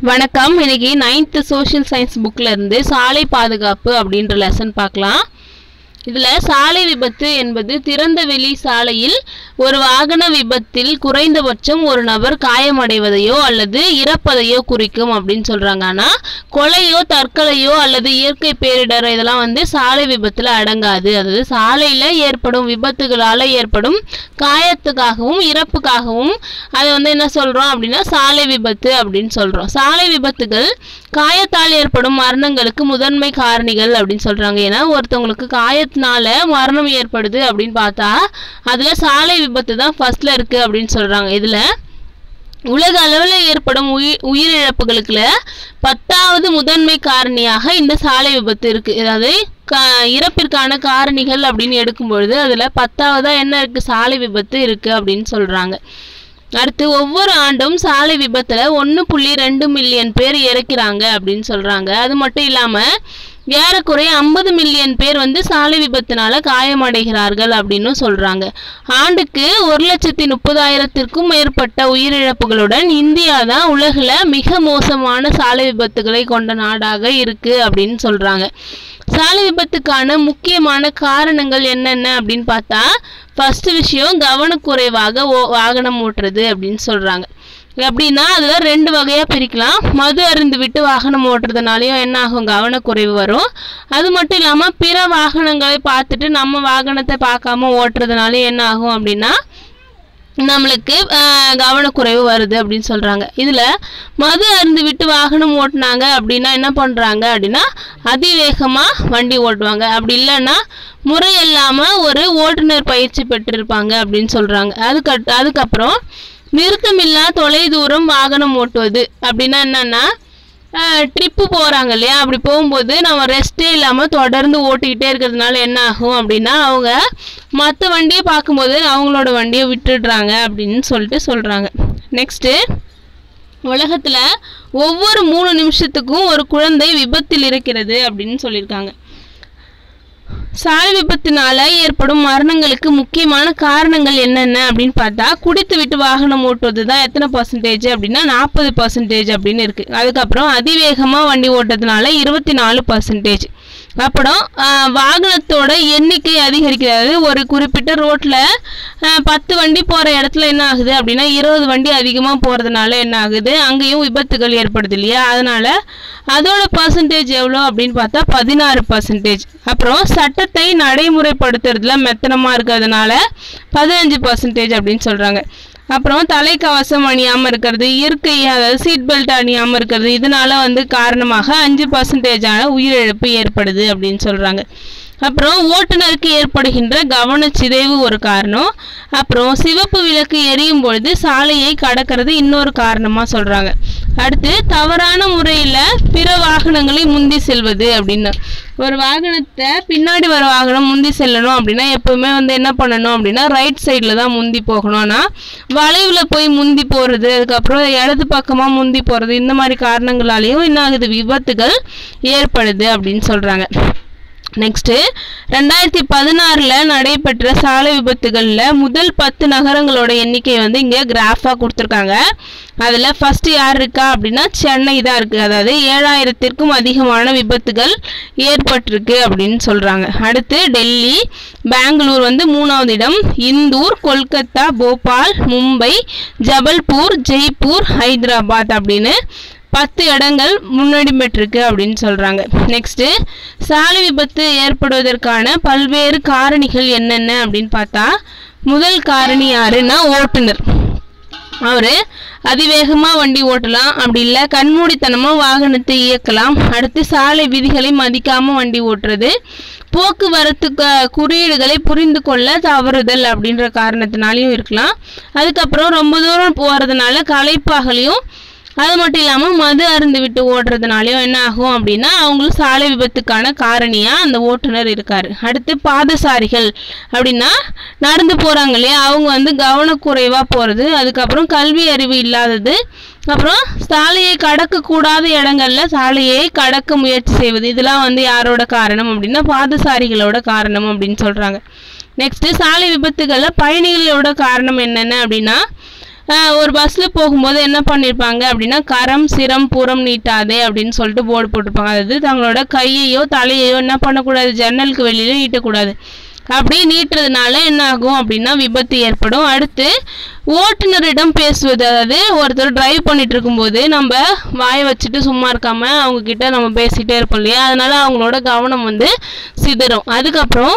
வணக்கம் இன்னைக்கு ninth social science புக்கில் இருந்து சாலை பாதுகாப்பு அப்படின்ற லெசன் பார்க்கலாம் இதில் சாலை விபத்து என்பது திறந்த வெளி சாலையில் ஒரு வாகன விபத்தில் குறைந்தபட்சம் ஒரு நபர் காயமடைவதையோ அல்லது இறப்பதையோ குறிக்கும் அப்படின்னு சொல்கிறாங்க ஆனால் கொலையோ தற்கொலையோ அல்லது இயற்கை பேரிடர் இதெல்லாம் வந்து சாலை விபத்தில் அடங்காது அதாவது சாலையில் ஏற்படும் விபத்துகளால் ஏற்படும் காயத்துக்காகவும் இறப்புக்காகவும் அதை வந்து என்ன சொல்கிறோம் அப்படின்னா சாலை விபத்து அப்படின்னு சொல்கிறோம் சாலை விபத்துகள் காயத்தால் ஏற்படும் மரணங்களுக்கு முதன்மை காரணிகள் அப்படின்னு சொல்கிறாங்க ஏன்னா ஒருத்தவங்களுக்கு காயத்தினால மரணம் ஏற்படுது அப்படின்னு பார்த்தா அதில் சாலை விபத்து தான் ஃபர்ஸ்ட்ல இருக்குது அப்படின்னு சொல்கிறாங்க இதில் உலக அளவில் ஏற்படும் உயிர் உயிரிழப்புகளுக்குல பத்தாவது முதன்மை காரணியாக இந்த சாலை விபத்து இருக்குது அதாவது கா இறப்பிற்கான காரணிகள் அப்படின்னு எடுக்கும்பொழுது அதில் பத்தாவதாக என்ன இருக்குது சாலை விபத்து இருக்குது அப்படின்னு சொல்கிறாங்க அடுத்து ஒவ்வொரு ஆண்டும் சாலை விபத்தில் ஒன்று புள்ளி ரெண்டு மில்லியன் பேர் இறக்கிறாங்க அப்படின்னு சொல்கிறாங்க அது மட்டும் இல்லாமல் ஏறக்குறைய ஐம்பது மில்லியன் பேர் வந்து சாலை விபத்தினால காயமடைகிறார்கள் அப்படின்னு சொல்கிறாங்க ஆண்டுக்கு ஒரு லட்சத்தி முப்பதாயிரத்திற்கும் மேற்பட்ட உயிரிழப்புகளுடன் இந்தியா தான் உலகில் மிக மோசமான சாலை விபத்துகளை கொண்ட நாடாக இருக்குது அப்படின்னு சொல்கிறாங்க சாலை விபத்துக்கான முக்கியமான காரணங்கள் என்னென்ன அப்படின்னு பார்த்தா ஃபர்ஸ்ட் விஷயம் கவனக்குறைவாக ஓ வாகனம் ஓட்டுறது அப்படின்னு சொல்கிறாங்க எப்படின்னா அதில் ரெண்டு வகையாக பிரிக்கலாம் மது அருந்து விட்டு வாகனம் ஓட்டுறதுனாலையும் என்ன ஆகும் கவனக்குறைவு வரும் அது மட்டும் இல்லாமல் பிற வாகனங்களை பார்த்துட்டு நம்ம வாகனத்தை பார்க்காம ஓட்டுறதுனாலையும் என்ன ஆகும் அப்படின்னா நம்மளுக்கு ஆஹ், கவனக்குறைவு வருது அப்படின்னு சொல்கிறாங்க இதில் மது அருந்து விட்டு வாகனம் ஓட்டுனாங்க அப்படின்னா என்ன பண்ணுறாங்க அப்படின்னா அதிவேகமாக வண்டி ஓட்டுவாங்க அப்படி இல்லைன்னா முறை இல்லாமல் ஒரு ஓட்டுநர் பயிற்சி பெற்றிருப்பாங்க அப்படின்னு சொல்கிறாங்க அதுக்கு அதுக்கப்புறம் நிறுத்தமில்லா தொலைதூரம் வாகனம் ஓட்டுவது அப்படின்னா என்னன்னா ட்ரிப்பு போகிறாங்க இல்லையா அப்படி போகும்போது நம்ம ரெஸ்ட்டே இல்லாமல் தொடர்ந்து ஓட்டிக்கிட்டே இருக்கிறதுனால என்ன ஆகும் அப்படின்னா அவங்க மற்ற வண்டியை பார்க்கும்போது அவங்களோட வண்டியை விட்டுடுறாங்க அப்படின்னு சொல்லிட்டு சொல்கிறாங்க நெக்ஸ்ட்டு உலகத்தில் ஒவ்வொரு மூணு நிமிஷத்துக்கும் ஒரு குழந்தை விபத்தில் இருக்கிறது அப்படின்னு சொல்லியிருக்காங்க சாலை விபத்தினால ஏற்படும் மரணங்களுக்கு முக்கியமான காரணங்கள் என்னென்ன அப்படின்னு பார்த்தா குடித்து விட்டு வாகனம் ஓட்டுவது தான் எத்தனை பர்சன்டேஜ் அப்படின்னா நாற்பது பர்சன்டேஜ் அப்படின்னு இருக்கு அதுக்கப்புறம் அதிவேகமாக வண்டி ஓட்டுறதுனால இருபத்தி நாலு பர்சன்டேஜ் அப்புறம் ஆஹ், வாகனத்தோட எண்ணிக்கை அதிகரிக்கிறது ஒரு குறிப்பிட்ட ரோட்டில் பத்து வண்டி போகிற இடத்துல என்ன ஆகுது அப்படின்னா இருபது வண்டி அதிகமாக போகிறதுனால என்ன ஆகுது அங்கேயும் விபத்துகள் ஏற்படுது இல்லையா அதனால் அதோட பர்சன்டேஜ் எவ்வளோ அப்படின்னு பார்த்தா பதினாறு பர்சன்டேஜ் அப்புறம் சட்டத்தை நடைமுறைப்படுத்துறதுல மெத்தனமாக இருக்கிறதுனால பதினஞ்சு பர்சன்டேஜ் அப்படின்னு சொல்கிறாங்க அப்புறம் தலைக்கவசம் அணியாமல் இருக்கிறது இயற்கை அதாவது சீட் பெல்ட் அணியாமல் இருக்கிறது இதனால வந்து காரணமாக அஞ்சு பர்சன்டேஜான உயிரிழப்பு ஏற்படுது அப்படின்னு சொல்கிறாங்க அப்புறம் ஓட்டுநருக்கு ஏற்படுகின்ற கவனச்சிதைவு ஒரு காரணம் அப்புறம் சிவப்பு விளக்கு எரியும் பொழுது சாலையை கடக்கிறது இன்னொரு காரணமாக சொல்கிறாங்க அடுத்து தவறான முறையில் பிற வவாகனங்களை முந்தி செல்வது அப்படின்னு ஒரு வாகனத்தை பின்னாடி வர வாகனம் முந்தி செல்லணும் அப்படின்னா எப்பவுமே வந்து என்ன பண்ணணும் அப்படின்னா ரைட் சைடில் தான் முந்தி போகணும் ஆனால் வளைவில் போய் முந்தி போகிறது அதுக்கப்புறம் இடது பக்கமாக முந்தி போகிறது இந்த மாதிரி காரணங்களாலேயும் என்ன ஆகுது விபத்துகள் ஏற்படுது அப்படின்னு சொல்கிறாங்க நெக்ஸ்ட்டு ரெண்டாயிரத்தி பதினாறில் நடைபெற்ற சாலை விபத்துகளில் முதல் பத்து நகரங்களோட எண்ணிக்கை வந்து இங்கே கிராஃபாக கொடுத்துருக்காங்க அதில் ஃபஸ்ட்டு யார் இருக்கா அப்படின்னா சென்னை தான் இருக்குது அதாவது ஏழாயிரத்திற்கும் அதிகமான விபத்துகள் ஏற்பட்டிருக்கு அப்படின்னு சொல்கிறாங்க அடுத்து டெல்லி பெங்களூர் வந்து மூணாவது இடம் இந்தூர் கொல்கத்தா போபால் மும்பை ஜபல்பூர் ஜெய்ப்பூர் ஹைதராபாத் அப்படின்னு பத்து இடங்கள் முன்னாடி பெற்றிருக்கு அப்படின்னு சொல்கிறாங்க நெக்ஸ்ட்டு சாலை விபத்து ஏற்படுவதற்கான பல்வேறு காரணிகள் என்னென்ன அப்படின்னு பார்த்தா முதல் காரணி யாருன்னா ஓட்டுநர் அவர் அதிவேகமாக வண்டி ஓட்டலாம் அப்படி இல்லை கண்மூடித்தனமாக வாகனத்தை இயக்கலாம் அடுத்து சாலை விதிகளை மதிக்காமல் வண்டி ஓட்டுறது போக்குவரத்து க- குறியீடுகளை புரிந்து கொள்ள தவறுதல் அப்படின்ற காரணத்தினாலையும் இருக்கலாம் அதுக்கப்புறம் ரொம்ப தூரம் போகிறதுனால களைப்பாகலையும் அது மட்டும் இல்லாமல் மது அருந்து விட்டு ஓட்டுறதுனாலையும் என்ன ஆகும் அப்படின்னா அவங்களுக்கு சாலை விபத்துக்கான காரணியாக அந்த ஓட்டுநர் இருக்கார் அடுத்து பாதசாரிகள் அப்படின்னா நடந்து போகிறாங்க இல்லையா அவங்க வந்து கவனக்குறைவாக போகிறது அதுக்கப்புறம் கல்வி அறிவு இல்லாதது அப்புறம் சாலையை கடக்கக்கூடாத இடங்கள்ல சாலையை கடக்க முயற்சி செய்வது இதெல்லாம் வந்து யாரோட காரணம் அப்படின்னா பாதசாரிகளோட காரணம் அப்படின்னு சொல்கிறாங்க நெக்ஸ்ட்டு சாலை விபத்துகளில் பயணிகளோட காரணம் என்னென்ன அப்படின்னா ஆஹ், ஒரு பஸ்ஸில் போகும்போது என்ன பண்ணியிருப்பாங்க அப்படின்னா கரம் சிரம் புறம் நீட்டாதே அப்படின்னு சொல்லிட்டு போர்டு போட்டிருப்பாங்க அதாவது தங்களோட கையையோ தலையையோ என்ன பண்ணக்கூடாது ஜன்னலுக்கு வெளியில நீட்டக்கூடாது அப்படி நீட்டுறதுனால என்ன ஆகும் அப்படின்னா விபத்து ஏற்படும் அடுத்து ஓட்டுநரிடம் பேசுவது அதாவது ஒருத்தர் டிரைவ் பண்ணிட்டு இருக்கும்போது நம்ம வாயை வச்சுட்டு சும்மா இருக்காம அவங்க கிட்ட நம்ம பேசிட்டே இருப்போம் இல்லையா அதனால அவங்களோட கவனம் வந்து சிதறும் அதுக்கப்புறம்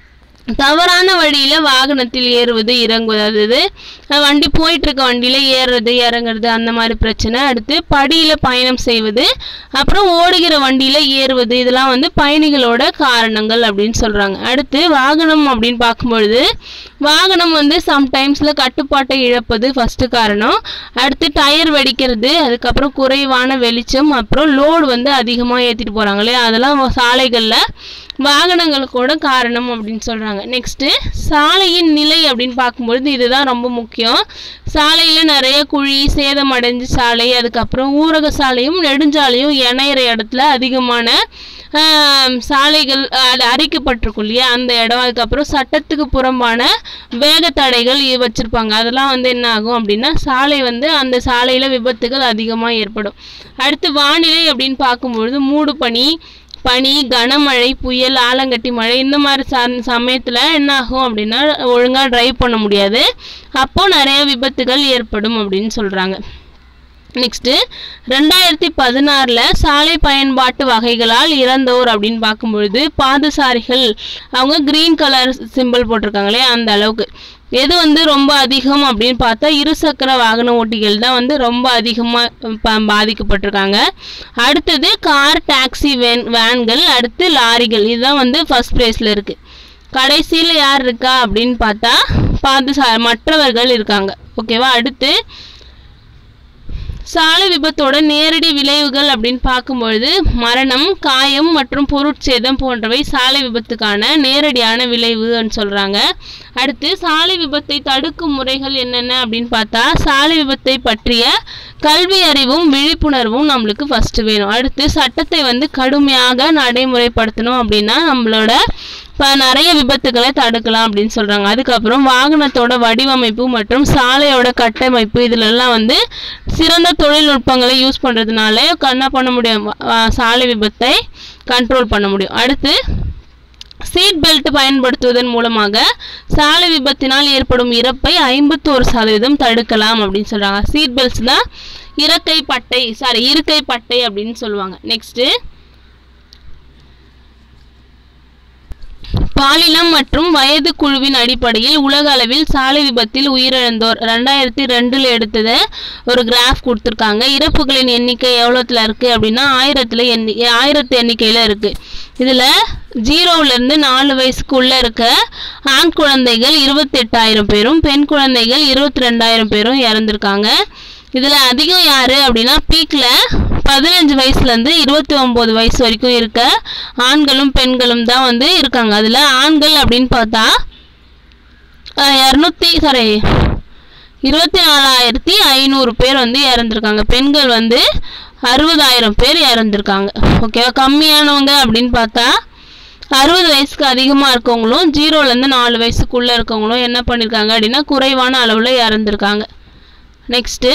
தவறான வழியில வாகனத்தில் ஏறுவது இறங்குவது அதாவது அஹ், வண்டி போயிட்டு இருக்க வண்டியில ஏறுறது இறங்குறது அந்த மாதிரி பிரச்சனை அடுத்து படியில பயணம் செய்வது அப்புறம் ஓடுகிற வண்டியில ஏறுவது இதெல்லாம் வந்து பயணிகளோட காரணங்கள் அப்படின்னு சொல்றாங்க அடுத்து வாகனம் அப்படின்னு பார்க்கும்பொழுது வாகனம் வந்து சம்டைம்ஸ்ல கட்டுப்பாட்டை இழப்பது ஃபர்ஸ்ட் காரணம் அடுத்து டயர் வெடிக்கிறது அதுக்கப்புறம் குறைவான வெளிச்சம் அப்புறம் லோடு வந்து அதிகமாக ஏற்றிட்டு போகிறாங்க இல்லையா அதெல்லாம் சாலைகளில் வாகனங்களுக்கூட காரணம் அப்படின்னு சொல்கிறாங்க நெக்ஸ்ட்டு சாலையின் நிலை அப்படின்னு பார்க்கும்பொழுது இதுதான் ரொம்ப முக்கியம் சாலையில் நிறைய குழி சேதமடைஞ்ச சாலை அதுக்கப்புறம் ஊரக சாலையும் நெடுஞ்சாலையும் இணையிற இடத்துல அதிகமான ஆம், சாலைகள் அது அரிக்கப்பட்டிருக்கும் இல்லையா அந்த இடம் அதுக்கப்புறம் சட்டத்துக்கு புறம்பான வேக தடைகள் இ- வச்சிருப்பாங்க அதெல்லாம் வந்து என்ன ஆகும் அப்படின்னா சாலை வந்து அந்த சாலையில விபத்துகள் அதிகமாக ஏற்படும் அடுத்து வானிலை அப்படின்னு பார்க்கும்பொழுது மூடு பனி பனி கனமழை புயல் ஆலங்கட்டி மழை இந்த மாதிரி ச சமயத்தில் என்ன ஆகும் அப்படின்னா ஒழுங்காக டிரைவ் பண்ண முடியாது அப்போ நிறைய விபத்துகள் ஏற்படும் அப்படின்னு சொல்கிறாங்க நெக்ஸ்ட்டு ரெண்டாயிரத்தி பதினாறில் சாலை பயன்பாட்டு வகைகளால் இறந்தோர் அப்படின்னு பார்க்கும்பொழுது பாதசாரிகள் அவங்க க்ரீன் கலர் சிம்பிள் போட்டிருக்காங்களே அந்த அளவுக்கு எது வந்து ரொம்ப அதிகம் அப்படின்னு பார்த்தா இருசக்கர வாகன ஓட்டிகள் தான் வந்து ரொம்ப அதிகமாக பாதிக்கப்பட்டிருக்காங்க அடுத்தது கார் டாக்ஸி வேன் வேன்கள் அடுத்து லாரிகள் இதுதான் வந்து ஃபர்ஸ்ட் ப்ளேஸில் இருக்குது கடைசியில் யார் இருக்கா அப்படின்னு பார்த்தா பாதுசா மற்றவர்கள் இருக்காங்க ஓகேவா அடுத்து சாலை விபத்தோட நேரடி விளைவுகள் அப்படின்னு பார்க்கும்பொழுது மரணம் காயம் மற்றும் பொருட்சேதம் போன்றவை சாலை விபத்துக்கான நேரடியான விளைவுன்னு சொல்றாங்க அடுத்து சாலை விபத்தை தடுக்கும் முறைகள் என்னென்ன அப்படின்னு பார்த்தா சாலை விபத்தை பற்றிய கல்வி அறிவும் விழிப்புணர்வும் நம்மளுக்கு ஃபர்ஸ்ட் வேணும் அடுத்து சட்டத்தை வந்து கடுமையாக நடைமுறைப்படுத்தணும் அப்படின்னா நம்மளோட இப்போ நிறைய விபத்துகளை தடுக்கலாம் அப்படின்னு சொல்றாங்க அதுக்கப்புறம் வாகனத்தோட வடிவமைப்பு மற்றும் சாலையோட கட்டமைப்பு இதுலெல்லாம் வந்து சிறந்த தொழில்நுட்பங்களை யூஸ் பண்றதுனால என்ன பண்ண முடியும் வா- சாலை விபத்தை கண்ட்ரோல் பண்ண முடியும் அடுத்து சீட் பெல்ட் பயன்படுத்துவதன் மூலமாக சாலை விபத்தினால் ஏற்படும் இறப்பை ஐம்பத்தோரு சதவீதம் தடுக்கலாம் அப்படின்னு சொல்றாங்க சீட் பெல்ட்ஸ் தான் இறக்கை பட்டை சாரி இருக்கை பட்டை அப்படின்னு சொல்லுவாங்க நெக்ஸ்ட்டு பாலினம் மற்றும் வயது குழுவின் அடிப்படையில் உலக அளவில் சாலை விபத்தில் உயிரிழந்தோர் ரெண்டாயிரத்தி ரெண்டில் எடுத்ததை ஒரு கிராஃப் கொடுத்துருக்காங்க இறப்புகளின் எண்ணிக்கை எவ்வளோத்துல இருக்கு அப்படின்னா ஆயிரத்துல எண்ணி ஆயிரத்து எண்ணிக்கையில் இருக்கு இதில் ஜீரோவிலேருந்து நாலு வயசுக்குள்ள இருக்க ஆண் குழந்தைகள் இருபத்தெட்டாயிரம் பேரும் பெண் குழந்தைகள் இருபத்தி ரெண்டாயிரம் பேரும் இறந்துருக்காங்க இதில் அதிகம் யார் அப்படின்னா பீக்கில் பதினஞ்சு வயசுலேருந்து இருபத்தி ஒம்பது வயசு வரைக்கும் இருக்க ஆண்களும் பெண்களும் தான் வந்து இருக்காங்க அதில் ஆண்கள் அப்படின்னு பார்த்தா இரநூத்தி சாரி இருபத்தி நாலாயிரத்தி ஐநூறு பேர் வந்து இறந்துருக்காங்க பெண்கள் வந்து அறுபதாயிரம் பேர் இறந்துருக்காங்க ஓகேவா கம்மியானவங்க அப்படின்னு பார்த்தா அறுபது வயசுக்கு அதிகமாக இருக்கவங்களும் ஜீரோலேருந்து நாலு வயசுக்குள்ளே இருக்கவங்களும் என்ன பண்ணியிருக்காங்க அப்படின்னா குறைவான அளவில் இறந்துருக்காங்க நெக்ஸ்ட்டு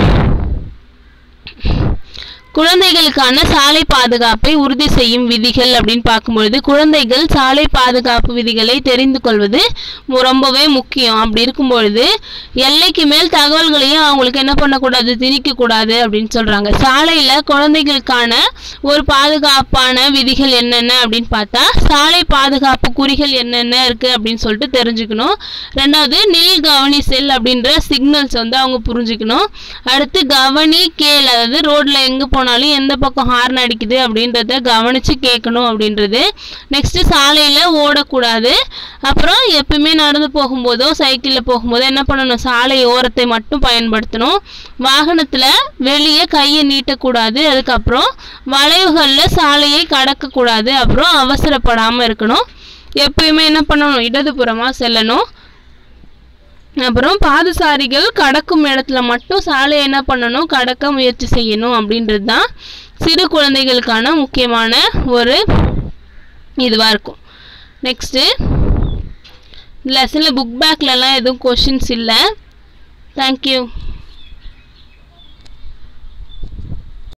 குழந்தைகளுக்கான சாலை பாதுகாப்பை உறுதி செய்யும் விதிகள் அப்படின்னு பார்க்கும்பொழுது குழந்தைகள் சாலை பாதுகாப்பு விதிகளை தெரிந்து கொள்வது மு- ரொம்பவே முக்கியம் அப்படி இருக்கும்பொழுது எல்லைக்கு மேல் தகவல்களையும் அவங்களுக்கு என்ன பண்ணக்கூடாது திணிக்கக்கூடாது அப்படின்னு சொல்றாங்க சாலையில குழந்தைகளுக்கான ஒரு பாதுகாப்பான விதிகள் என்னென்ன அப்படின்னு பார்த்தா சாலை பாதுகாப்பு குறிகள் என்னென்ன இருக்கு அப்படின்னு சொல்லிட்டு தெரிஞ்சுக்கணும் ரெண்டாவது நில் கவனி செல் அப்படின்ற சிக்னல்ஸ் வந்து அவங்க புரிஞ்சுக்கணும் அடுத்து கவனி கேள் அதாவது ரோட்ல எங்க போனாலும் எந்த பக்கம் ஹார்ன் அடிக்குது அப்படின்றத கவனிச்சு கேட்கணும் அப்படின்றது நெக்ஸ்ட் சாலையில ஓடக்கூடாது அப்புறம் எப்பவுமே நடந்து போகும்போதோ சைக்கிளில் போகும்போதோ என்ன பண்ணணும் சாலை ஓரத்தை மட்டும் பயன்படுத்தணும் வாகனத்துல வெளியே கையை நீட்டக்கூடாது அதுக்கப்புறம் வளைவுகளில் சாலையை கடக்கக்கூடாது அப்புறம் அவசரப்படாம இருக்கணும் எப்பயுமே என்ன பண்ணணும் இடதுபுறமா செல்லணும் அப்புறம் பாதசாரிகள் கடக்கும் இடத்துல மட்டும் சாலையை என்ன பண்ணணும் கடக்க முயற்சி செய்யணும் அப்படின்றது தான் சிறு குழந்தைகளுக்கான முக்கியமான ஒரு இதுவாக இருக்கும் நெக்ஸ்ட்டு லெசனில் புக் பேக்லலாம் எதுவும் கொஷின்ஸ் இல்லை தேங்க்யூ